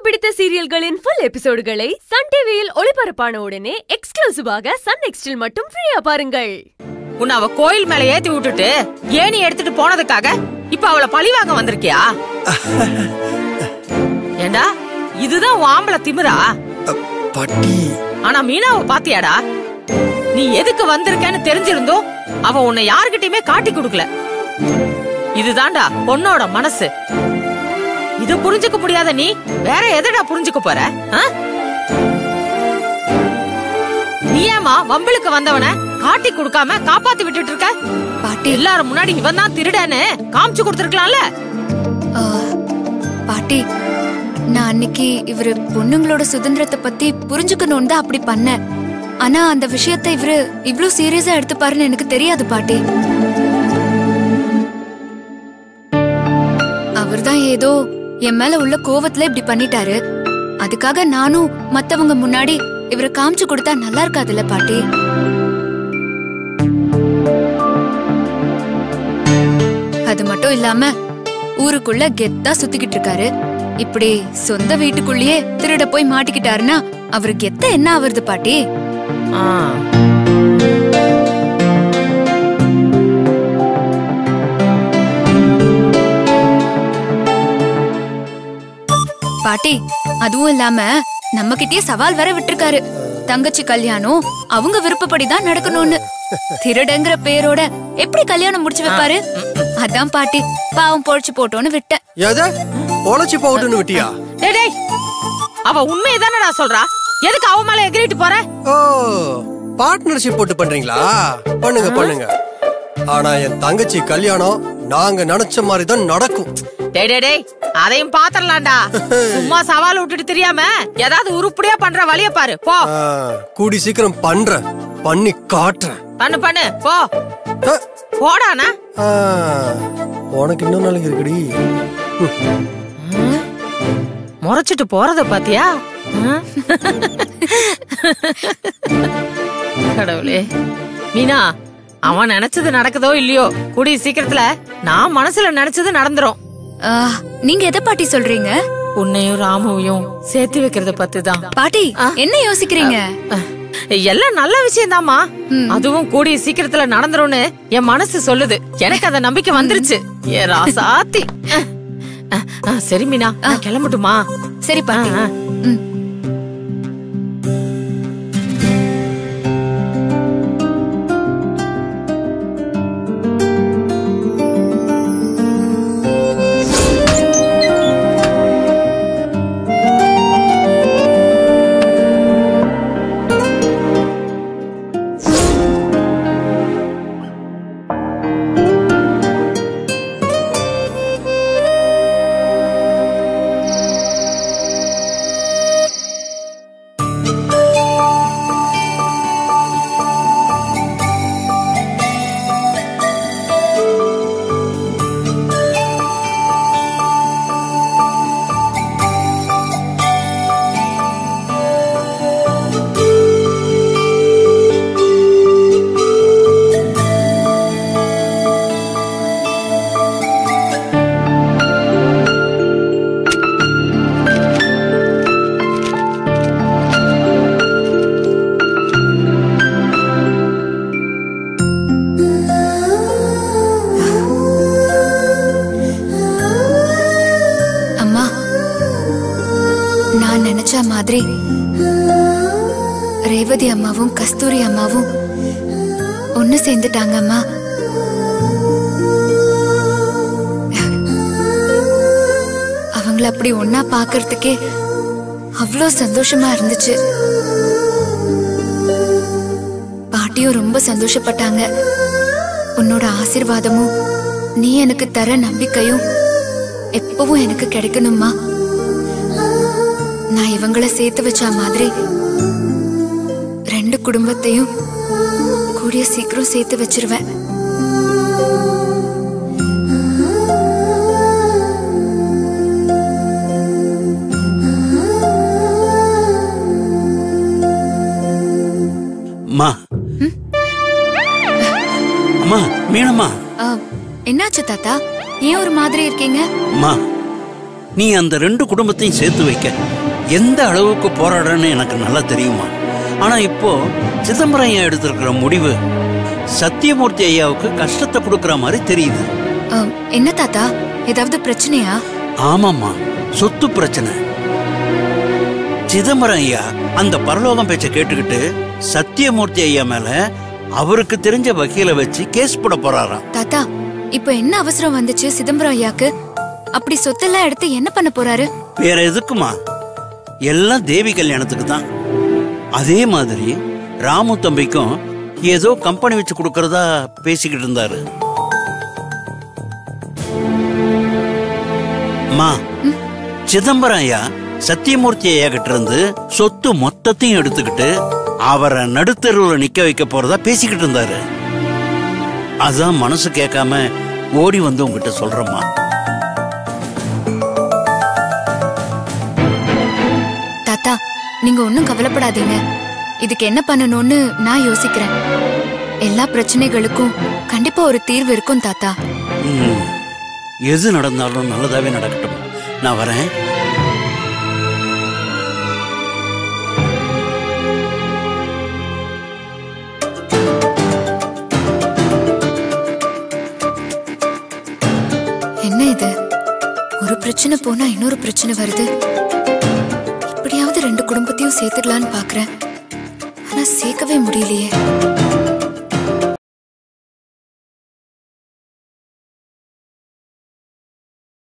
பிடித்த சீரியல்களின் full எபிசோடுகளை Sun டிவியில் ஒளிபரப்பான உடனே எக்ஸ்க்ளூசிவாக சன் நெக்ஸ்டில் மட்டும் ஃப்ரீயா பாருங்கள் உன்னை அவ கோயில் மேல ஏத்தி விட்டுட்டு ஏணி எடுத்துட்டு போனதுக்காக இப்ப அவளை பழி வாங்க வந்திருக்கியா ஏண்டா இதுதான் உன் ஆம்பளை திமிரா அ, பாட்டி ஆனா மீனாவை பாத்தியாடா நீ எதுக்கு வந்திருக்கேன்னு தெரிஞ்சிருந்தோம் அவ உன்னை யாருகிட்டயுமே காட்டி கொடுக்கல இதுதான்டா பொண்ணோட மனசு இத புரிஞ்சுக்க முடியாத நீ வேற எதடா புரிஞ்சுக்க போற ஆ? நீ ஏமா வம்பிளுக்கு வந்தவன காட்டி கொடுக்காம காப்பாத்தி விட்டுட்டு இருக்க பாட்டி எல்லாரும் முன்னாடி இவன் தான் திருடன்னு காமிச்சு கொடுத்துருக்கலாம்ல ஆ, பாட்டி நான் அன்னைக்கு இவரு பொண்ணுங்களோட சுதந்திரத்தை பத்தி புரிஞ்சுக்கணும்னு தான் அப்படி பண்ணேன் ஆனா அந்த விஷயத்தை இவரு இவ்ளோ சீரியஸா எடுத்துப்பாருன்னு எனக்கு தெரியாது பாட்டி அவர்தான் ஏதோ என் மேல உள்ள கோவத்துல இப்படி பண்ணிட்டாரு அதுக்காக நானும் மத்தவங்க முன்னாடி இவரை காமிச்சு கொடுத்தா நல்லா இருக்காதுல்ல பாட்டி அது மட்டும் இல்லாம ஊருக்குள்ள கெத்தா சுத்திக்கிட்டு இருக்காரு இப்படி சொந்த வீட்டுக்குள்ளேயே திருட போய் மாட்டிக்கிட்டாருன்னா அவரு கெத்த என்ன ஆவறது பாட்டி ஆ. பாட்டி அதுவும் இல்லாம நம்ம கிட்டயே சவால் வர விட்டிருக்காரு தங்கச்சி கல்யாணம் அவங்க விருப்பப்படி தான் நடக்கணும்னு திருடங்கிற பேரோட எப்படி கல்யாணம் முடிச்சு வைப்பாரு அதான் பாட்டி பாவம் பொழைச்சு போட்டோன்னு விட்டேன் எத பொழைச்சு போகட்டுன்னு விட்டியா டேய் டேய் அவ உண்மையை தானடா சொல்றா எதுக்கு அவ மேல எகிரிட்டு போற ஓ பார்ட்னர்ஷிப் போட்டு பண்றீங்களா பண்ணுங்க பண்ணுங்க ஆனா என் தங்கச்சி கல்யாணம் நாங்க நினைச்ச மாதிரி தான் நடக்கும் டேய் டேய் டேய் அதையும் பாத்திரலாம்டா சும்மா சவால் விட்டுட்டு தெரியாம ஏதாவது உருப்படியா பண்ற வழிய பாரு போ ஆ, கூடி சீக்கிரம் பண்றேன் பண்ணி காட்டுறேன் பண்ணு பண்ணு போ ஆ, போடானா ஆ, உனக்கு இன்னும் நாளைக்கு இருக்குடி ம், முறைச்சிட்டு போறத பாத்தியா ம்? கடவுளே மீனா அவன் நினைச்சது நடக்குதோ இல்லையோ கூடிய சீக்கிரத்துல நான் மனசுல நினைச்சது நடந்துரும் ஆ, நீங்க எதை பாட்டி சொல்றீங்க உன்னையும் ராமுவையும் சேர்த்து வைக்கிறத பத்தி தான் பாட்டி என்ன யோசிக்கிறீங்க எல்லாம் நல்ல விஷயம் அதுவும் கூடிய சீக்கிரத்துல நடந்துரும்னு என் மனசு சொல்லுது எனக்கு அந்த நம்பிக்கை வந்துருச்சு ஏ ராசாத்தி அஹ், அஹ், அஹ், சரி மீனா நான் கிளம்பட்டுமா சரி பாட்டி ஆ, ஆ. ம். அம்மா நான் நினைச்ச மாதிரி ரேவதி அம்மாவும் கஸ்தூரி அம்மாவும் ஒன்னு சேர்ந்துட்டாங்க அம்மா அவங்கள அப்படி ஒன்னா பார்க்கறதுக்கே அவ்வளோ சந்தோஷமா இருந்துச்சு பாட்டியும் ரொம்ப சந்தோஷப்பட்டாங்க உன்னோட ஆசீர்வாதமும் நீ எனக்கு தர நம்பிக்கையும் எப்பவும் எனக்கு கிடைக்கணுமா நான் இவங்கள சேர்த்து வச்ச மாதிரி ரெண்டு குடும்பத்தையும் கூடிய சீக்கிரம் சேர்த்து வச்சிருவேன் அம்மா அம்மா மீனம்மா ஆ, என்னாச்சு தாத்தா ஏன் ஒரு மாதிரி இருக்கீங்க அம்மா நீ அந்த ரெண்டு குடும்பத்தையும் சேர்த்து வைக்க எந்த அளவுக்கு போராடுறன்னு எனக்கு நல்லா தெரியுமா ஆனா இப்போ சிதம்பரம் ஐயா எடுத்திருக்கிற முடிவு சத்தியமூர்த்தி ஐயாவுக்கு கஷ்டத்தை கொடுக்கற மாதிரி தெரியுது அம், என்ன தாத்தா ஏதாவது பிரச்சனையா ஆமாம்மா சொத்து பிரச்சனை சிதம்பரம் ஐயா அந்த பரலோகம் பேச்ச கேட்டுக்கிட்டு சத்தியமூர்த்தி ஐயா மேல அவருக்கு தெரிஞ்ச வக்கீல வச்சு கேஸ் போட போறாராம் தாத்தா இப்போ என்ன அவசரம் வந்துச்சு சிதம்பரம் ஐயாக்கு அப்படி சொத்தெல்லாம் எடுத்து என்ன பண்ண போறாரு வேற எதுக்குமா எல்லாம் தேவி கல்யாணத்துக்கு தான் அதே மாதிரி ராமு தம்பிக்கும் ஏதோ கம்பெனி வச்சு கொடுக்கறதா பேசிக்கிட்டு இருந்தாரு அம்மா சிதம்பரம் ஐயா சத்தியமூர்த்தி ஐயா கிட்ட இருந்து சொத்து மொத்தத்தையும் எடுத்துக்கிட்டு அவரை நடுத்தெருவுல நிக்க வைக்க போறதா பேசிக்கிட்டு இருந்தாரு அதான் மனசு கேட்காம ஓடி வந்து உங்ககிட்ட சொல்றேம்மா தாத்தா நீங்க ஒன்னும் கவலைப்படாதீங்க இதுக்கு என்ன பண்ணணும்னு நான் யோசிக்கிறேன் எல்லா பிரச்சனைகளுக்கும் கண்டிப்பா ஒரு தீர்வு இருக்கும் தாத்தா ம். எது நடந்தாலும் நல்லதாவே நடக்கட்டும் நான் வரேன் என்ன இது ஒரு பிரச்சனை போனா இன்னொரு பிரச்சனை வருது இப்படியாவது ரெண்டு குடும்பத்தையும் சேர்த்துடலான்னு பாக்குறேன் ஆனா சேர்க்கவே முடியலையே